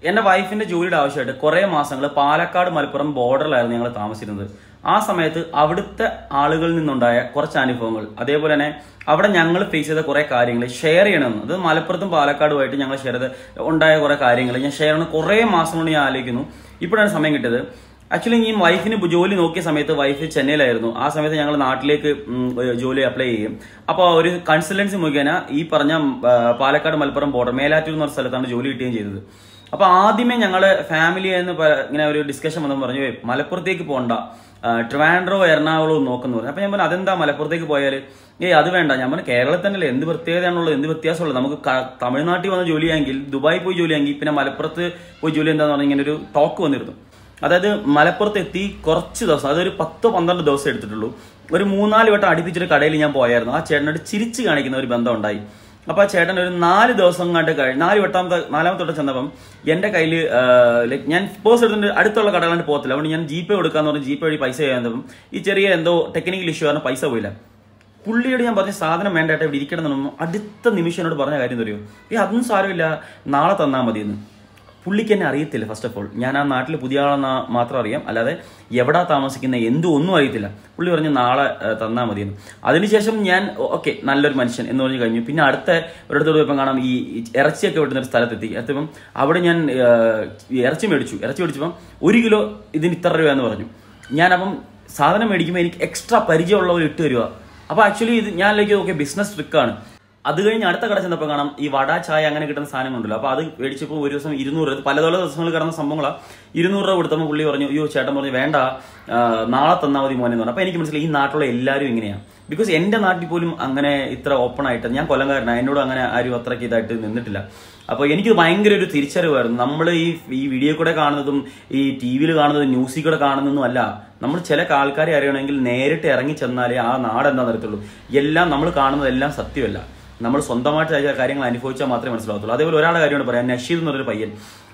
എന്റെ വൈഫിന്റെ ജോലിയുടെ ആവശ്യമായിട്ട് കുറെ മാസങ്ങൾ പാലക്കാട് മലപ്പുറം ബോർഡറിലായിരുന്നു ഞങ്ങൾ താമസിച്ചിരുന്നത് ആ സമയത്ത് അവിടുത്തെ ആളുകളിൽ നിന്നുണ്ടായ കുറച്ച് അനുഭവങ്ങൾ അതേപോലെ തന്നെ അവിടെ ഞങ്ങൾ ഫേസ് ചെയ്ത കുറെ കാര്യങ്ങൾ ഷെയർ ചെയ്യണമെന്ന് അത് മലപ്പുറത്തും പാലക്കാടുമായിട്ട് ഞങ്ങൾ ഷെയർ ചെയ്ത ഉണ്ടായ കുറെ കാര്യങ്ങൾ ഞാൻ ഷെയർ ചെയ്യണം കുറെ മാസം കൊണ്ട് ഞാൻ ആലോചിക്കുന്നു ഇപ്പോഴാണ് സമയം കിട്ടിയത് ആക്ച്വലി ഈ വൈഫിന് ജോലി നോക്കിയ സമയത്ത് വൈഫ് ചെന്നൈയിലായിരുന്നു ആ സമയത്ത് ഞങ്ങൾ നാട്ടിലേക്ക് ഉം, ഒരു ജോലി അപ്ലൈ ചെയ്യും അപ്പോൾ ഒരു കൺസൾട്ടൻസി മുഖേന ഈ പറഞ്ഞ ആ, പാലക്കാട് മലപ്പുറം ബോർഡർ മേലാറ്റൂർ എന്ന് പറഞ്ഞ സ്ഥലത്താണ് ജോലി കിട്ടുകയും ചെയ്തത് അപ്പൊ ആദ്യമേ ഞങ്ങള് ഫാമിലി എന്ന് പ- ഇങ്ങനെ ഒരു ഡിസ്കഷൻ വന്നു പറഞ്ഞു "ഏയ്, മലപ്പുറത്തേക്ക് പോകണ്ട ആ, ട്രിവാൻഡ്രോ എറണാകുളവും നോക്കുന്നു പറഞ്ഞു അപ്പൊ ഞാൻ പറഞ്ഞു അതെന്താ മലപ്പുറത്തേക്ക് പോയാൽ ഏയ് അത് വേണ്ട ഞാൻ പറഞ്ഞു കേരളത്തിൽ തന്നെയല്ലേ എന്ത് പ്രത്യേകതയാണുള്ളത് എന്ത് വ്യത്യാസമുള്ളത് നമുക്ക് ക- തമിഴ്നാട്ടിൽ വന്ന് ജോലിയാണെങ്കിൽ ദുബായി പോയി ജോലിയാങ്കിൽ പിന്നെ മലപ്പുറത്ത് പോയി ജോലി എന്താന്ന് പറഞ്ഞാൽ ഇങ്ങനെ ഒരു ടോക്ക് വന്നിരുന്നു അതായത് മലപ്പുറത്ത് എത്തി കുറച്ച് ദിവസം അതൊരു പത്ത് പന്ത്രണ്ട് ദിവസം എടുത്തിട്ടുള്ളൂ ഒരു മൂന്നാല് വട്ടം അടുപ്പിച്ചൊരു കടയിൽ ഞാൻ പോയായിരുന്നു ആ ചേട്ടനോട് ചിരിച്ച് കാണിക്കുന്ന ഒരു ബന്ധം ഉണ്ടായി അപ്പൊ ആ ചേട്ടൻ ഒരു നാല് ദിവസം കണ്ട് കഴിഞ്ഞ് നാല് വട്ടാമത്തെ നാലാമത്തെ വട്ടം ചെന്നപ്പം എന്റെ കയ്യിൽ ലൈക്ക് ഞാൻ പേഴ്സ് എടുത്തിട്ട് അടുത്തുള്ള കടകളാണ്ട് പോകത്തില്ല അതുകൊണ്ട് ഞാൻ ജി പേ കൊടുക്കാന്ന് പറഞ്ഞ് ജി പേ വഴി പൈസ ചെയ്യാൻ തന്നപ്പം ഈ ചെറിയ എന്തോ ടെക്നിക്കൽ ഇഷ്യൂ കാരണം പൈസ പോയില്ല പുള്ളിയോട് ഞാൻ പറഞ്ഞ സാധനം വേണ്ടായിട്ട് ഇവിടെ ഇരിക്കണം എന്ന് പറഞ്ഞു. അടുത്ത നിമിഷം എന്നോട് പറഞ്ഞ കാര്യം തരുമോ ഏ അതൊന്നും സാരമില്ല നാളെ തന്നാൽ മതി എന്ന് പുള്ളിക്ക് എന്നെ അറിയത്തില്ല ഫസ്റ്റ് ഓഫ് ഓൾ ഞാൻ ആ നാട്ടിൽ പുതിയ ആളെന്ന് മാത്രം അറിയാം അല്ലാതെ എവിടാ താമസിക്കുന്ന എന്തും ഒന്നും അറിയത്തില്ല പുള്ളി പറഞ്ഞു നാളെ തന്നാൽ മതിയെന്ന് അതിനുശേഷം ഞാൻ ഓക്കെ നല്ലൊരു മനുഷ്യൻ എന്ന് പറഞ്ഞു കഴിഞ്ഞു പിന്നെ അടുത്ത ഒരിടത്തോട് പോയപ്പോൾ കാണാം ഈ ഈ ഇറച്ചിയൊക്കെ വെട്ടുന്ന ഒരു സ്ഥലത്തെത്തി എത്തിയപ്പം അവിടെ ഞാൻ ആ, ഈ ഇറച്ചി മേടിച്ചു ഇറച്ചി മേടിച്ചപ്പം ഒരു കിലോ ഇതിന് ഇത്ര രൂപ എന്ന് പറഞ്ഞു ഞാനപ്പം സാധനം മേടിക്കുമ്പോൾ എനിക്ക് എക്സ്ട്രാ പരിചയമുള്ളവർ ഇട്ട് തരുക അപ്പോൾ ആക്ച്വലി ഇത് ഞാൻ ലൈക്ക് ഓക്കെ ബിസിനസ് ട്രിക്കാണ് അത് കഴിഞ്ഞ് അടുത്ത കട ചെന്നപ്പോൾ കാണാം ഈ വട ചായ അങ്ങനെ കിട്ടുന്ന സാധനങ്ങളുണ്ടല്ലോ അപ്പോൾ അത് മേടിച്ചപ്പോൾ ഒരു ദിവസം ഇരുന്നൂറ് രൂപ പല പല ദിവസങ്ങൾ കിടന്ന സംഭവങ്ങളാണ് ഇരുന്നൂറ് രൂപ കൊടുത്തപ്പോൾ പുള്ളി പറഞ്ഞു അയ്യോ ചേട്ടൻ പറഞ്ഞു വേണ്ട ആ, നാളെ തന്നാൽ മതി മോനെ എന്ന് പറഞ്ഞു അപ്പോൾ എനിക്ക് മനസ്സിലായി ഈ നാട്ടിലുള്ള എല്ലാവരും ഇങ്ങനെയാണ് ബിക്കോസ് എൻ്റെ നാട്ടിൽ പോലും അങ്ങനെ ഇത്ര ഓപ്പൺ ആയിട്ട് ഞാൻ കൊല്ലംകാരനാണ് എന്നോട് അങ്ങനെ ആരും അത്രയ്ക്ക് ഇതായിട്ട് നിന്നിട്ടില്ല അപ്പോൾ എനിക്ക് ഭയങ്കര ഒരു തിരിച്ചറിവായിരുന്നു നമ്മൾ ഈ ഈ വീഡിയോ കൂടെ കാണുന്നതും ഈ ടി വിയിൽ കാണുന്നതും ന്യൂസിൽ കൂടെ കാണുന്നതൊന്നും അല്ല നമ്മൾ ചില ആൾക്കാരെ അറിയണമെങ്കിൽ നേരിട്ട് ഇറങ്ങി ചെന്നാലേ ആ നാട് എന്താണെന്ന് അറിയത്തുള്ളൂ എല്ലാം നമ്മൾ കാണുന്നതെല്ലാം സത്യമല്ല നമ്മൾ സ്വന്തമായിട്ട് ചില കാര്യങ്ങൾ അനുഭവിച്ചാൽ മാത്രമേ മനസ്സിലാവത്തുള്ളൂ അതേപോലെ ഒരാളുടെ കാര്യമാണ് പറയാം നഷീദ് എന്നൊരു പയ്യൻ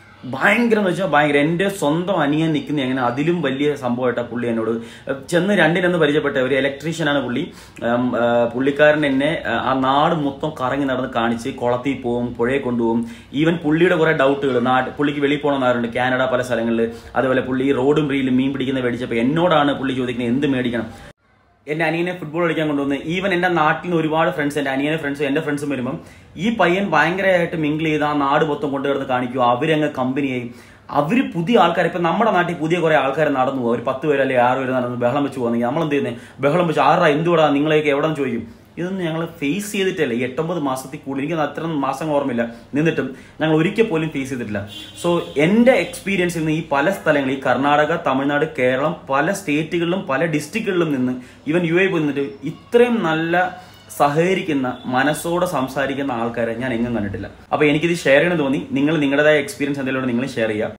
ഭയങ്കര എന്ന് വെച്ചാൽ ഭയങ്കര എൻ്റെ സ്വന്തം അനിയൻ നിൽക്കുന്ന എങ്ങനെ അതിലും വലിയ സംഭവമായിട്ടാണ് പുള്ളി എന്നോട് ചെന്ന് രണ്ടിനെന്ന് പരിചയപ്പെട്ട ഒരു ഇലക്ട്രീഷ്യനാണ് പുള്ളി ഉം, ആ, പുള്ളിക്കാരൻ എന്നെ ആ, ആ നാട് മൊത്തം കറങ്ങി നടന്ന് കാണിച്ച് കുളത്തിൽ പോവും പുഴയെ കൊണ്ടുപോകും ഈവൻ പുള്ളിയുടെ കുറെ ഡൗട്ടുകൾ നാട് പുള്ളിക്ക് വെളിയിൽ പോകണമെന്നാറുണ്ട് കാനഡ പല സ്ഥലങ്ങളിൽ അതുപോലെ പുള്ളി റോഡും റീലും മീൻ പിടിക്കുന്ന മേടിച്ചപ്പോൾ എന്നോടാണ് പുള്ളി ചോദിക്കുന്നത് എന്ത് മേടിക്കണം എന്റെ അനിയനെ ഫുട്ബോൾ കളിക്കാൻ കൊണ്ടുവന്ന് ഈവൻ എന്റെ നാട്ടിൽ നിന്ന് ഒരുപാട് ഫ്രണ്ട്സ് എന്റെ അനിയനെ ഫ്രണ്ട്സും എന്റെ ഫ്രണ്ട്സും വരുമ്പം ഈ പയ്യൻ ഭയങ്കരമായിട്ട് മിങ്കിൾ ചെയ്ത് ആ നാട് മൊത്തം കൊണ്ടുവരുന്ന കാണിക്കും അവരങ്ങ് കമ്പനിയായി അവര് പുതിയ ആൾക്കാർ ഇപ്പൊ നമ്മുടെ നാട്ടിൽ പുതിയ കുറെ ആൾക്കാർ നടന്നു പോകും ഒരു പത്ത് പേര് അല്ലെങ്കിൽ ആറ് പേര് നടന്ന് ബഹളം വെച്ച് പോകുന്നെങ്കിൽ നമ്മൾ എന്ത് ചെയ്യുന്നത് ബഹളം വെച്ച് ആറാ എന്തുകൂടാ നിങ്ങളെയൊക്കെ എവിടെ നിന്ന് ചോദിക്കും ഇതൊന്നും ഞങ്ങൾ ഫേസ് ചെയ്തിട്ടല്ല ഈ എട്ടൊമ്പത് മാസത്തിൽ കൂടുതൽ എനിക്ക് അത്ര മാസം ഓർമ്മയില്ല നിന്നിട്ടും ഞങ്ങൾ ഒരിക്കൽ പോലും ഫേസ് ചെയ്തിട്ടില്ല സോ എൻ്റെ എക്സ്പീരിയൻസിൽ നിന്ന് ഈ പല സ്ഥലങ്ങളിൽ ഈ കർണാടക തമിഴ്നാട് കേരളം പല സ്റ്റേറ്റുകളിലും പല ഡിസ്ട്രിക്റ്റുകളിലും നിന്ന് ഈവൻ യു എ പോയി നിന്നിട്ട് ഇത്രയും നല്ല സഹകരിക്കുന്ന മനസ്സോടെ സംസാരിക്കുന്ന ആൾക്കാരെ ഞാൻ എങ്ങും കണ്ടിട്ടില്ല അപ്പൊ എനിക്കിത് ഷെയർ ചെയ്യണമെന്ന് തോന്നി നിങ്ങൾ നിങ്ങളുടേതായ എക്സ്പീരിയൻസ് എന്തെങ്കിലും നിങ്ങൾ ഷെയർ ചെയ്യുക